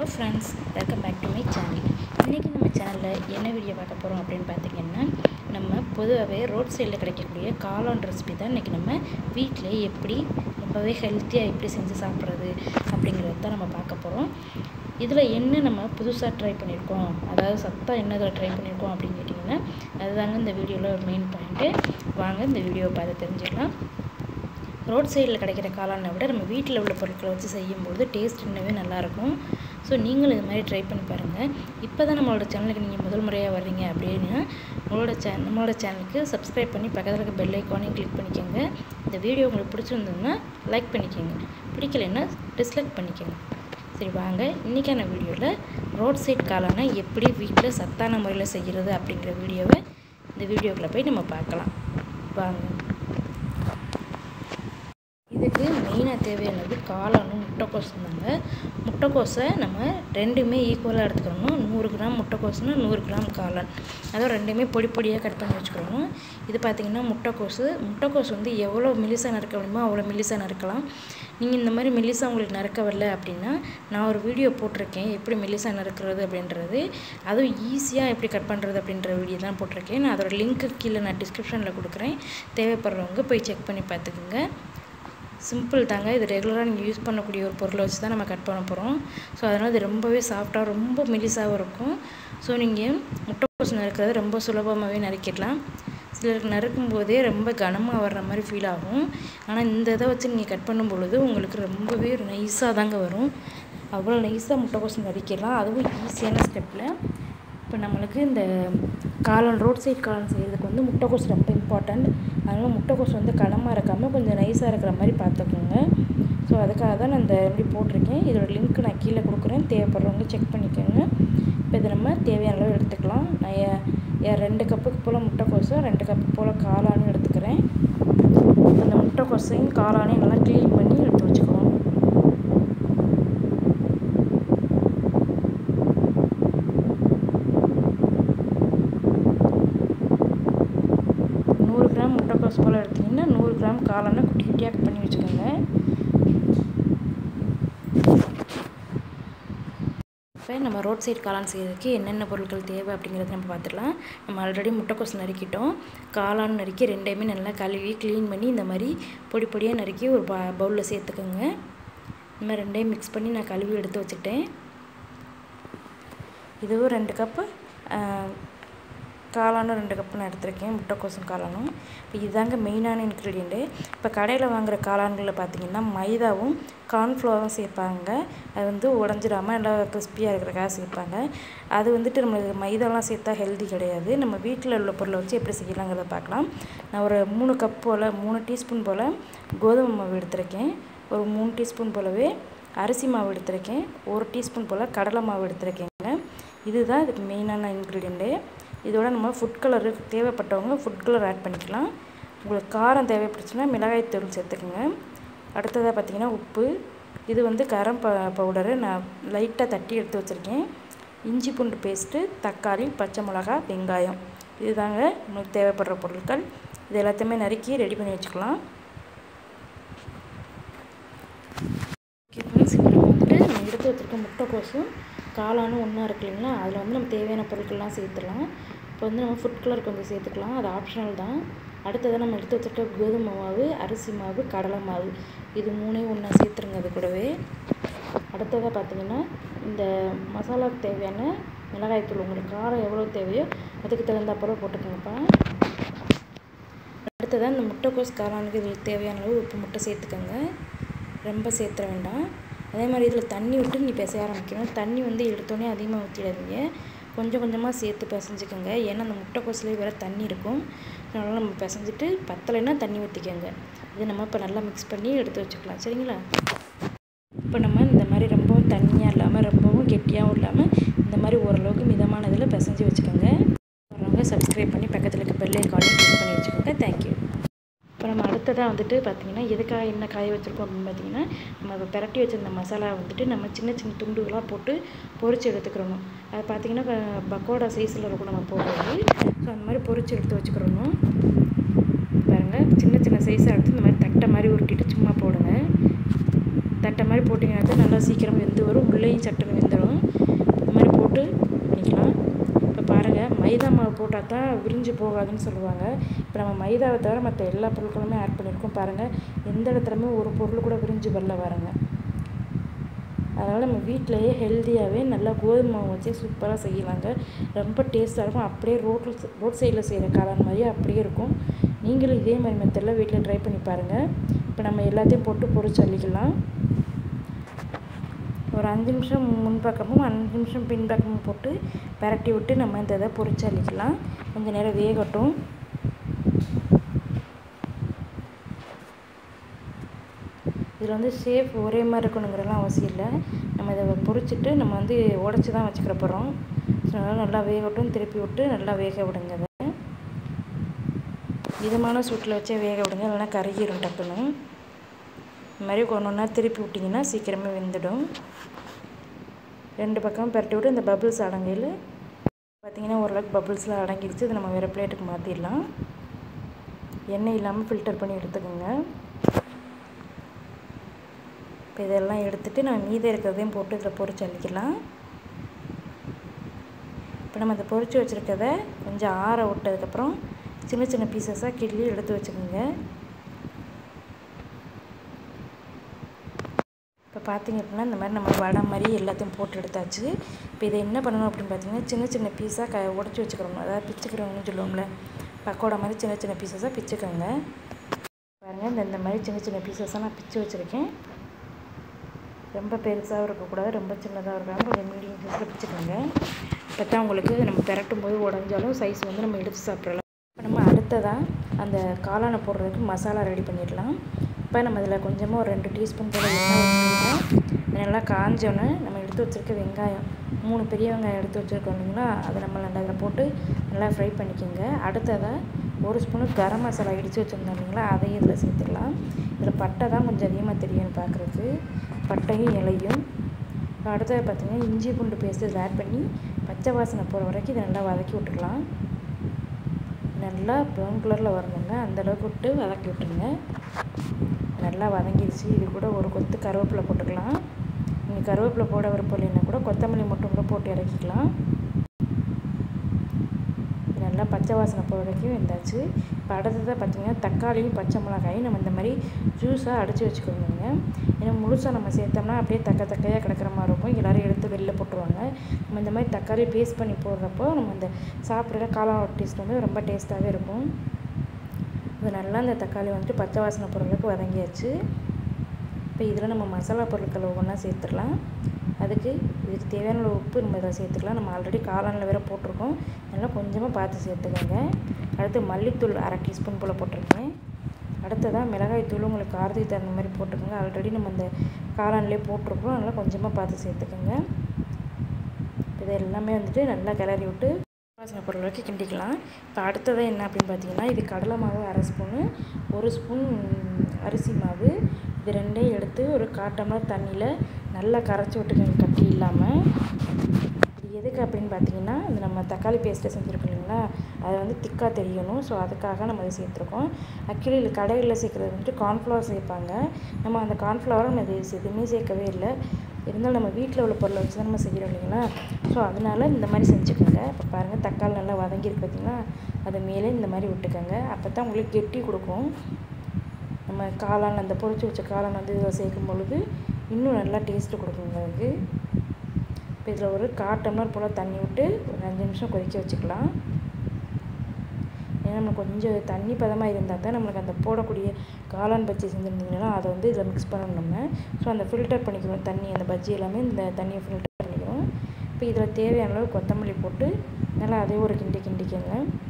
hello friends welcome back to my channel இன்றைக்கி நம்ம சேனலில் என்ன வீடியோ பார்க்க போகிறோம் அப்படின்னு பார்த்தீங்கன்னா நம்ம பொதுவாகவே ரோட் சைடில் கிடைக்கக்கூடிய காளான் ரெசிபி தான் இன்றைக்கி நம்ம வீட்டிலே எப்படி ரொம்பவே ஹெல்த்தியாக எப்படி செஞ்சு சாப்பிட்றது அப்படிங்கிறது தான் நம்ம பார்க்க போகிறோம் இதில் என்ன நம்ம புதுசாக ட்ரை பண்ணியிருக்கோம் அதாவது சத்தாக என்ன இதில் ட்ரை பண்ணியிருக்கோம் அப்படின்னு கேட்டிங்கன்னா அதுதாங்க இந்த வீடியோவில் ஒரு மெயின் பாயிண்ட்டு வாங்க இந்த வீடியோவை பார்த்து தெரிஞ்சுக்கலாம் ரோட் சைடில் கிடைக்கிற காளானை விட நம்ம வீட்டில் உள்ள பொருட்களை வச்சு செய்யும்பொழுது டேஸ்ட் இன்னவே நல்லாயிருக்கும் ஸோ நீங்களும் இது மாதிரி ட்ரை பண்ணி பாருங்கள் இப்போ தான் நம்மளோட சேனலுக்கு நீங்கள் முதல் முறையாக வர்றீங்க அப்படின்னா உங்களோட சே நம்மளோட சேனலுக்கு சப்ஸ்கிரைப் பண்ணி பக்கத்தில் இருக்க பெல் ஐக்கானையும் கிளிக் பண்ணிக்கோங்க இந்த வீடியோ உங்களுக்கு பிடிச்சிருந்ததுன்னா லைக் பண்ணிக்கோங்க பிடிக்கலைன்னா டிஸ்லைக் பண்ணிக்கோங்க சரி வாங்க இன்றைக்கான வீடியோவில் ரோட் சைட் காளானை எப்படி வீட்டில் சத்தான முறையில் செய்கிறது அப்படிங்கிற வீடியோவை இந்த வீடியோக்குள்ளே போய் நம்ம பார்க்கலாம் வாங்க இதுக்கு மெயினாக தேவையானது காளானும் முட்டைக்கோசும் தாங்க முட்டைக்கோஸை நம்ம ரெண்டுமே ஈக்குவலாக எடுத்துக்கணும் நூறு கிராம் முட்டைக்கோசுனா நூறு கிராம் காளான் அதுவும் ரெண்டுமே பொடி பொடியாக கட் பண்ணி வச்சுக்கணும் இது பார்த்திங்கன்னா முட்டைக்கோசு முட்டைக்கோசு வந்து எவ்வளோ மெலிசாக நறுக்க முடியுமோ அவ்வளோ மெலிசாக நறுக்கலாம் நீங்கள் இந்த மாதிரி மெலிசாக உங்களுக்கு நறுக்க வரல அப்படின்னா நான் ஒரு வீடியோ போட்டிருக்கேன் எப்படி மெலிசாக நறுக்கிறது அப்படின்றது அதுவும் ஈஸியாக எப்படி கட் பண்ணுறது அப்படின்ற வீடியோ தான் போட்டிருக்கேன் நான் அதோட லிங்க்கு கீழே நான் டிஸ்கிரிப்ஷனில் கொடுக்குறேன் தேவைப்படுறவங்க போய் செக் பண்ணி பார்த்துக்குங்க சிம்பிள் தாங்க இது ரெகுலராக நீங்கள் யூஸ் பண்ணக்கூடிய ஒரு பொருளை வச்சு தான் நம்ம கட் பண்ண போகிறோம் ஸோ அதனால் இது ரொம்பவே சாஃப்டாக ரொம்ப மெலிசாகவும் இருக்கும் ஸோ நீங்கள் முட்டைக்கோசு நறுக்கிறது ரொம்ப சுலபமாகவே நறுக்கிடலாம் சிலருக்கு நறுக்கும் போதே ரொம்ப கனமாக வர்ற மாதிரி ஃபீல் ஆகும் ஆனால் இந்த இதை வச்சு நீங்கள் கட் பண்ணும் பொழுது உங்களுக்கு ரொம்பவே நைஸாக தாங்க வரும் அவ்வளோ நைஸாக முட்டைக்கோசு நறுக்கிடலாம் அதுவும் ஈஸியான ஸ்டெப்பில் இப்போ நம்மளுக்கு இந்த காளான் ரோட் சைட் காளான் செய்கிறதுக்கு வந்து முட்டைக்கோசு ரொம்ப இம்பார்ட்டண்ட் அதனால் முட்டைக்கோசு வந்து கனமாக இருக்காமல் கொஞ்சம் நைஸாக இருக்கிற மாதிரி பார்த்துக்கோங்க ஸோ அதுக்காக தான் நான் இந்த எப்படி போட்டிருக்கேன் இதோட லிங்க் நான் கீழே கொடுக்குறேன் தேவைப்படுறவங்க செக் பண்ணிக்கோங்க இப்போ இதை நம்ம தேவையான அளவு எடுத்துக்கலாம் நான் என் ரெண்டு கப்புக்கு போல் முட்டைக்கோசும் ரெண்டு கப்பு போல் காளானும் எடுத்துக்கிறேன் அந்த முட்டைக்கோசையும் காளானையும் நல்லா க்ளீன் பண்ணி எடுத்து வச்சுக்கணும் நூறு கிராம் முட்டைக்கோஸ் போல் எடுத்திங்கன்னா நூறு கிராம் காளானை குட்டி குட்டியாக கட் பண்ணி வச்சுக்கோங்க இப்போ நம்ம ரோட் சைட் காளான் செய்கிறதுக்கு என்னென்ன பொருட்கள் தேவை அப்படிங்கிறத நம்ம பார்த்துடலாம் நம்ம ஆல்ரெடி முட்டைக்கோஸ் நறுக்கிட்டோம் காளான் நறுக்கி ரெண்டையுமே நல்லா கழுவி க்ளீன் பண்ணி இந்த மாதிரி பொடி பொடியாக நறுக்கி ஒரு ப பவுலில் சேர்த்துக்கோங்க இந்த மாதிரி ரெண்டையும் மிக்ஸ் பண்ணி நான் கழுவி எடுத்து வச்சுட்டேன் இதுவும் ரெண்டு கப்பு காளானும் ரெண்டு கப்பு நான் எடுத்திருக்கேன் முட்டைக்கோசும் காளானும் இப்போ இதுதாங்க மெயினான இன்க்ரீடியண்ட்டு இப்போ கடையில் வாங்குகிற காளான்களில் பார்த்தீங்கன்னா மைதாவும் கார்ன்ஃப்ளவரும் சேர்ப்பாங்க அது வந்து உடஞ்சிடாமல் நல்லா கிறிஸ்பியாக இருக்கிறக்காக சேர்ப்பாங்க அது வந்துட்டு நம்மளுக்கு மைதாலாம் சேர்த்தா ஹெல்தி கிடையாது நம்ம வீட்டில் உள்ள பொருளை வச்சு எப்படி செய்யலாங்கிறத பார்க்கலாம் நான் ஒரு மூணு கப் போல் மூணு டீஸ்பூன் போல் கோதுமை மாவு எடுத்திருக்கேன் ஒரு மூணு டீஸ்பூன் போலவே அரிசி மாவு எடுத்திருக்கேன் ஒரு டீஸ்பூன் போல் கடலை மாவு எடுத்திருக்கேங்க இதுதான் இதுக்கு மெயினான இன்க்ரீடியண்ட்டு இதோட நம்ம ஃபுட் கலரு தேவைப்பட்டவங்க ஃபுட் கலர் ஆட் பண்ணிக்கலாம் உங்களுக்கு காரம் தேவைப்பட்டுச்சுன்னா மிளகாய் தூள் சேர்த்துக்குங்க அடுத்ததாக பார்த்திங்கன்னா உப்பு இது வந்து கரம் ப பவுடரு நான் லைட்டாக தட்டி எடுத்து வச்சுருக்கேன் இஞ்சி பூண்டு பேஸ்ட்டு தக்காளி பச்சை மிளகா வெங்காயம் இதுதாங்க உங்களுக்கு தேவைப்படுற பொருட்கள் இது எல்லாத்தையுமே நறுக்கி ரெடி பண்ணி வச்சுக்கலாம் ஓகே ஃப்ரெண்ட்ஸ் இப்போ நம்ம வந்துட்டு நம்ம எடுத்து வச்சுருக்க முட்டைக்கோசும் காளானும் ஒன்றா இருக்கு இல்லைங்களா அதில் வந்து நம்ம தேவையான பொருட்கள்லாம் சேர்த்துடலாம் இப்போ வந்து நம்ம ஃபுட் கலர் கொஞ்சம் சேர்த்துக்கலாம் அது ஆப்ஷனல் தான் அடுத்ததாக நம்ம எடுத்து வச்சுருக்க கோதுமை மாவு அரிசி மாவு கடலை மாவு இது மூணையும் ஒன்றா சேர்த்துருங்க அது கூடவே அடுத்ததாக பார்த்திங்கன்னா இந்த மசாலாவுக்கு தேவையான மிளகாய்த்தூள் உங்களுக்கு காரம் எவ்வளோ தேவையோ அதுக்கு தகுந்தாப்போல் போட்டுக்கோங்கப்பா அடுத்ததாக இந்த முட்டைக்கோஸ் காளானுக்கு இதில் தேவையான அளவு உப்பு முட்டை சேர்த்துக்கோங்க ரொம்ப சேர்த்துற வேண்டாம் அதே மாதிரி இதில் தண்ணி விட்டு நீ பிசைய ஆரம்பிக்கணும் தண்ணி வந்து எடுத்தோடனே அதிகமாக ஊற்றிடாதீங்க கொஞ்சம் கொஞ்சமாக சேர்த்து பிசைஞ்சுக்கோங்க ஏன்னா அந்த முட்டைக்கோசுலேயே வேறு தண்ணி இருக்கும் அதனால் நம்ம பிசைஞ்சிட்டு பத்தலைன்னா தண்ணி ஊற்றிக்கோங்க இது நம்ம இப்போ நல்லா மிக்ஸ் பண்ணி எடுத்து வச்சுக்கலாம் சரிங்களா இப்போ நம்ம இந்த மாதிரி ரொம்பவும் தண்ணியாக இல்லாமல் ரொம்பவும் கெட்டியாகவும் இல்லாமல் இந்த மாதிரி ஓரளவுக்கு மிதமான இதில் பிசைஞ்சு வச்சுக்கோங்க வரவங்க சப்ஸ்கிரைப் பண்ணி பக்கத்தில் இருக்க பெல் ஐக்கானையும் கிளிக் பண்ணி வச்சுக்கோங்க தேங்க்யூ இப்போ நம்ம அடுத்ததாக வந்துட்டு பார்த்திங்கன்னா எதுக்காக என்ன காய வச்சுருக்கோம் அப்படின்னு பார்த்தீங்கன்னா நம்ம இப்போ பிரட்டி வச்சுருந்த மசாலா வந்துட்டு நம்ம சின்ன சின்ன துண்டுகளாக போட்டு பொரிச்சு எடுத்துக்கிறணும் அது பார்த்திங்கன்னா பக்கோடா சைஸில் இருக்கும் நம்ம போடுறது ஸோ அந்த மாதிரி பொரிச்சு எடுத்து வச்சுக்கிறணும் பாருங்கள் சின்ன சின்ன சைஸாக எடுத்து இந்த மாதிரி தட்டை மாதிரி உருட்டிட்டு சும்மா போடுங்க தட்டை மாதிரி போட்டிங்கன்னா நல்லா சீக்கிரம் வெந்து வரும் உள்ளேயும் சட்டுன்னு வெந்துடும் மைதா மாவு போட்டால் தான் விரிஞ்சு போகாதுன்னு சொல்லுவாங்க இப்போ நம்ம மைதாவை தவிர மற்ற எல்லா பொருட்களுமே ஆட் பண்ணியிருக்கோம் பாருங்கள் எந்த இடத்துலையுமே ஒரு பொருள் கூட விரிஞ்சு வரல பாருங்க அதனால் நம்ம வீட்டிலையே ஹெல்த்தியாகவே நல்லா கோதுமை மாவு வச்சு சூப்பராக செய்யலாங்க ரொம்ப டேஸ்ட்டாக இருக்கும் அப்படியே ரோட்டில் ரோட் சைடில் செய்கிற காளான் மாதிரியே அப்படியே இருக்கும் நீங்களும் இதே மாதிரி மெத்தடில் வீட்டில் ட்ரை பண்ணி பாருங்கள் இப்போ நம்ம எல்லாத்தையும் போட்டு பொரிச்சு அள்ளிக்கலாம் ஒரு அஞ்சு நிமிஷம் முன்பக்கமும் அஞ்சு நிமிஷம் பின்பக்கமும் போட்டு பரட்டி விட்டு நம்ம இந்த இதை பொரிச்சு அள்ளிக்கலாம் கொஞ்சம் நேரம் வேகட்டும் இதில் வந்து ஷேப் ஒரே மாதிரி இருக்கணுங்கிறலாம் அவசியம் இல்லை நம்ம இதை பொரிச்சிட்டு நம்ம வந்து உடச்சி தான் வச்சுக்கிற போகிறோம் ஸோ அதனால் நல்லா வேகட்டும் திருப்பி விட்டு நல்லா வேக விடுங்க அதை மிதமான சூட்டில் வச்சே வேக விடுங்க இல்லைன்னா கருகிரும் டக்குன்னு இந்த மாதிரி ஒன்று ஒன்றா திருப்பி விட்டிங்கன்னா சீக்கிரமே வெந்துடும் ரெண்டு பக்கம் பரட்டி விட்டு இந்த பபிள்ஸ் அடங்கையில் பார்த்திங்கன்னா ஓரளவுக்கு பபிள்ஸ்லாம் அடங்கிடுச்சு இதை நம்ம வேறு பிளேட்டுக்கு மாற்றிடலாம் எண்ணெய் இல்லாமல் ஃபில்டர் பண்ணி எடுத்துக்கோங்க இப்போ இதெல்லாம் எடுத்துகிட்டு நம்ம மீதம் இருக்கிறதையும் போட்டு இதில் பொரிச்சு அள்ளிக்கலாம் இப்போ நம்ம இதை பொரிச்சு வச்சுருக்கத கொஞ்சம் ஆற விட்டதுக்கப்புறம் சின்ன சின்ன பீசஸாக கிள்ளி எடுத்து வச்சுக்கோங்க இப்போ பார்த்திங்க அப்படின்னா இந்த மாதிரி நம்ம வடை மாதிரி எல்லாத்தையும் போட்டு எடுத்தாச்சு இப்போ இதை என்ன பண்ணணும் அப்படின்னு பார்த்தீங்கன்னா சின்ன சின்ன பீஸாக க உடச்சி வச்சுக்கிறோம் அதாவது பிச்சுக்கிறோம்னு சொல்லுவோம்ல பக்கோடா மாதிரி சின்ன சின்ன பீசஸாக பிச்சுக்கோங்க பாருங்கள் இந்த இந்த மாதிரி சின்ன சின்ன பீசஸாக நான் பிச்சு வச்சுருக்கேன் ரொம்ப பெருசாகவும் இருக்கக்கூடாது ரொம்ப சின்னதாக இருக்காமல் கொஞ்சம் மீடியம் சைஸில் பிச்சுக்கோங்க இப்போ தான் உங்களுக்கு நம்ம பெரட்டும் போது உடஞ்சாலும் சைஸ் வந்து நம்ம எடுத்து சாப்பிட்றலாம் இப்போ நம்ம அடுத்ததாக அந்த காளானை போடுறதுக்கு மசாலா ரெடி பண்ணிடலாம் இப்போ நம்ம இதில் கொஞ்சமாக ஒரு ரெண்டு டீஸ்பூன் போல் எண்ணெய் வச்சுக்கிட்டோம் நல்லா காஞ்சோன்னே நம்ம எடுத்து வச்சுருக்க வெங்காயம் மூணு பெரிய வெங்காயம் எடுத்து வச்சுருக்கோம் இல்லைங்களா அதை நம்ம நல்லா இதில் போட்டு நல்லா ஃப்ரை பண்ணிக்கோங்க அடுத்ததாக ஒரு ஸ்பூனு கரம் மசாலா இடித்து வச்சுருந்தோம் இல்லைங்களா அதையும் இதில் சேர்த்துடலாம் இதில் பட்டை தான் கொஞ்சம் அதிகமாக தெரியும் பார்க்குறதுக்கு பட்டையும் இலையும் இப்போ அடுத்தது பார்த்திங்கன்னா இஞ்சி பூண்டு பேஸ்ட்டு இதில் ஆட் பண்ணி பச்சை வாசனை போகிற வரைக்கும் இதை நல்லா வதக்கி விட்டுக்கலாம் நல்லா ப்ரௌன் கலரில் வரணுங்க அந்தளவுக்கு விட்டு வதக்கி விட்டுருங்க நல்லா வதங்கிடுச்சு இது கூட ஒரு கொத்து கருவேப்பிலை போட்டுக்கலாம் நீங்கள் கருவேப்பிலை போட விருப்பம் இல்லைன்னா கூட கொத்தமல்லி மட்டும் கூட போட்டு இறக்கிக்கலாம் நல்லா பச்சை வாசனை போகிற வரைக்கும் வெந்தாச்சு இப்போ அடுத்ததாக பார்த்திங்கன்னா தக்காளியும் பச்சை மிளகாயும் நம்ம இந்த மாதிரி ஜூஸாக அடித்து வச்சுக்கோங்க ஏன்னா முழுசாக நம்ம சேர்த்தோம்னா அப்படியே தக்க தக்கையாக கிடக்கிற மாதிரி இருக்கும் எல்லோரும் எடுத்து வெளில போட்டுருவாங்க நம்ம இந்த மாதிரி தக்காளி பேஸ்ட் பண்ணி போடுறப்போ நம்ம அந்த சாப்பிட்ற காளான் டேஸ்ட் வந்து ரொம்ப டேஸ்ட்டாகவே இருக்கும் இது நல்லா இந்த தக்காளி வந்துட்டு பச்சை வாசனை பொருளுக்கு வதங்கியாச்சு இப்போ இதில் நம்ம மசாலா பொருட்களை ஒவ்வொன்றா சேர்த்துடலாம் அதுக்கு இதுக்கு தேவையான உப்பு நம்ம இதில் சேர்த்துக்கலாம் நம்ம ஆல்ரெடி காளானில் வேறு போட்டிருக்கோம் அதனால் கொஞ்சமாக பார்த்து சேர்த்துக்கோங்க அடுத்து மல்லித்தூள் அரை டீஸ்பூன் போல் போட்டிருக்கேன் அடுத்ததாக மிளகாய் தூள் உங்களுக்கு காரத்துக்கு தகுந்த மாதிரி போட்டுக்கோங்க ஆல்ரெடி நம்ம இந்த காளான்லேயே போட்டிருக்கோம் அதனால் கொஞ்சமாக பார்த்து சேர்த்துக்கோங்க இது எல்லாமே வந்துட்டு நல்லா கிளறி விட்டு வாசனை பொருள் வரைக்கும் கிண்டிக்கலாம் இப்போ அடுத்ததாக என்ன அப்படின்னு பார்த்தீங்கன்னா இது கடலை மாவு அரை ஸ்பூனு ஒரு ஸ்பூன் அரிசி மாவு இது ரெண்டையும் எடுத்து ஒரு கால் டம்ளர் தண்ணியில் நல்லா கரைச்சி விட்டுக்கோங்க கட்டி இல்லாமல் இது எதுக்கு அப்படின்னு பார்த்தீங்கன்னா இந்த நம்ம தக்காளி பேஸ்ட்டை செஞ்சுருக்கோம் இல்லைங்களா அது வந்து திக்காக தெரியணும் ஸோ அதுக்காக நம்ம அதை சேர்த்துருக்கோம் ஆக்சுவலி இது கடைகளில் சேர்க்குறது வந்துட்டு கார்ன்ஃப்ளவர் சேர்ப்பாங்க நம்ம அந்த கார்ன்ஃப்ளவரை நம்ம இது எதுவுமே சேர்க்கவே இல்லை இருந்தாலும் நம்ம வீட்டில் உள்ள பொருளை வச்சு தான் நம்ம செய்கிறோம் இல்லைங்களா ஸோ அதனால் இந்த மாதிரி செஞ்சுக்கோங்க இப்போ பாருங்கள் தக்காளி நல்லா வதங்கியிருக்கு பார்த்தீங்கன்னா அது மேலே இந்த மாதிரி விட்டுக்கோங்க அப்போ தான் உங்களுக்கு கெட்டி கொடுக்கும் நம்ம காளான் அந்த பொரிச்சு வச்ச காளான் வந்து இதில் சேர்க்கும் பொழுது இன்னும் நல்லா டேஸ்ட்டு கொடுக்குங்க அதுக்கு இப்போ இதில் ஒரு கால் டம்ளர் போல் தண்ணி விட்டு ஒரு அஞ்சு நிமிஷம் கொதிக்க வச்சுக்கலாம் ஏன்னா நம்ம கொஞ்சம் தண்ணி பதமாக இருந்தால் தான் நம்மளுக்கு அந்த போடக்கூடிய காளான் பஜ்ஜி செஞ்சுருந்தீங்கன்னா அதை வந்து இதில் மிக்ஸ் பண்ணணும் நம்ம ஸோ அந்த ஃபில்டர் பண்ணிக்கணும் தண்ணி அந்த பஜ்ஜி எல்லாமே இந்த தண்ணியை ஃபில்டர் பண்ணிக்கணும் இப்போ இதில் தேவையான அளவு கொத்தமல்லி போட்டு நல்லா அதே ஒரு கிண்டி கிண்டிக்கங்க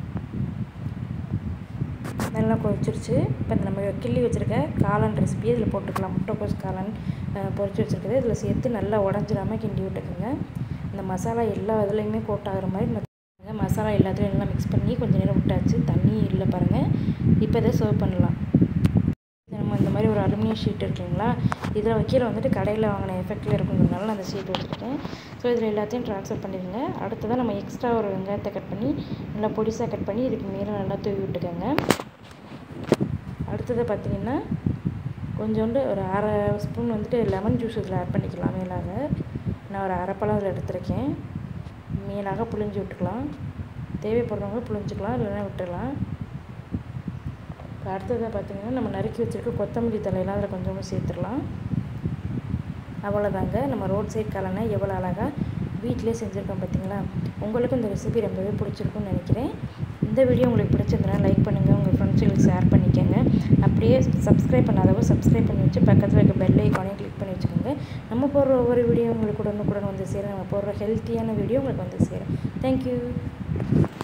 நல்லா கொதிச்சிருச்சு இப்போ நம்ம கிள்ளி வச்சுருக்க காளான் ரெசிபி இதில் போட்டுக்கலாம் முட்டைக்கோஸ் காளான் பொரிச்சு வச்சுருக்கது இதில் சேர்த்து நல்லா உடஞ்சிடாமல் கிண்டி விட்டுக்குங்க இந்த மசாலா எல்லா இதுலேயுமே கோட் ஆகிற மாதிரி நம்ம மசாலா எல்லாத்துலையும் நல்லா மிக்ஸ் பண்ணி கொஞ்சம் நேரம் விட்டாச்சு தண்ணி இல்லை பாருங்கள் இப்போ இதை சர்வ் பண்ணலாம் நம்ம இந்த மாதிரி ஒரு அலுமினியம் ஷீட் இருக்குங்களா இதில் வைக்கிற வந்துட்டு கடையில் வாங்கின எஃபெக்டில் இருக்குங்கிறதுனால நான் அந்த ஷீட் வச்சுருக்கேன் ஸோ இதில் எல்லாத்தையும் ட்ரான்ஸ்ஃபர் பண்ணிடுங்க அடுத்ததாக நம்ம எக்ஸ்ட்ரா ஒரு வெங்காயத்தை கட் பண்ணி நல்லா பொடிசாக கட் பண்ணி இதுக்கு மேலே நல்லா தூவி விட்டுக்கோங்க அடுத்தது பார்த்திங்கன்னா கொஞ்சோண்டு ஒரு அரை ஸ்பூன் வந்துட்டு லெமன் ஜூஸ் இதில் ஆட் பண்ணிக்கலாம் மேலாக நான் ஒரு அரை பழம் இதில் எடுத்திருக்கேன் மேலாக புளிஞ்சு விட்டுக்கலாம் தேவைப்படுறவங்க புழிஞ்சிக்கலாம் இல்லைன்னா விட்டுடலாம் இப்போ அடுத்ததாக பார்த்தீங்கன்னா நம்ம நறுக்கி வச்சுருக்க கொத்தமல்லி தலையெல்லாம் அதில் கொஞ்சமாக சேர்த்துடலாம் அவ்வளோதாங்க நம்ம ரோட் சைட் காளானை எவ்வளோ அழகாக வீட்டிலே செஞ்சுருக்கோம் பார்த்தீங்களா உங்களுக்கும் இந்த ரெசிபி ரொம்பவே பிடிச்சிருக்கும்னு நினைக்கிறேன் இந்த வீடியோ உங்களுக்கு பிடிச்சிருந்தனா லைக் பண்ணுங்கள் உங்கள் ஃப்ரெண்ட்ஸுங்களுக்கு ஷேர் பண்ணிக்கோங்க அப்படியே சப்ஸ்கிரைப் பண்ணாதவங்க சப்ஸ்கிரைப் பண்ணி வச்சு பக்கத்தில் இருக்க பெல் ஐக்கானையும் கிளிக் பண்ணி வச்சுக்கோங்க நம்ம போடுற ஒவ்வொரு வீடியோ உங்களுக்கு உடனுக்குடன் வந்து சேரும் நம்ம போடுற ஹெல்த்தியான வீடியோ உங்களுக்கு வந்து சேரும் தேங்க்யூ